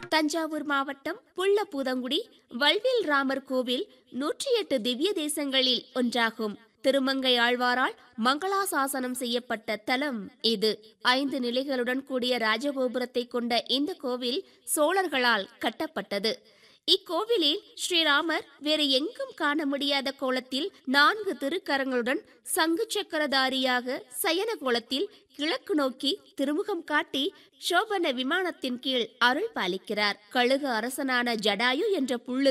தஞ்சாவூர் மாவட்டம் புள்ளபூதங்குடி வல்வில் ராமர் கோவில் நூற்றி எட்டு திவ்ய தேசங்களில் ஒன்றாகும் திருமங்கை ஆழ்வாரால் மங்களாசாசனம் செய்யப்பட்ட தலம் இது ஐந்து நிலைகளுடன் கூடிய ராஜகோபுரத்தை கொண்ட இந்த கோவில் சோழர்களால் கட்டப்பட்டது இக்கோவிலில் ஸ்ரீராமர் வேறு எங்கும் காண முடியாத கோலத்தில் நான்கு திருக்கரங்களுடன் சங்கு சக்கரதாரியாக சயன கோலத்தில் கிழக்கு நோக்கி திருமுகம் காட்டி சோபன விமானத்தின் கீழ் அருள் பாலிக்கிறார் கழுகு அரசனான ஜடாயு என்ற புல்லு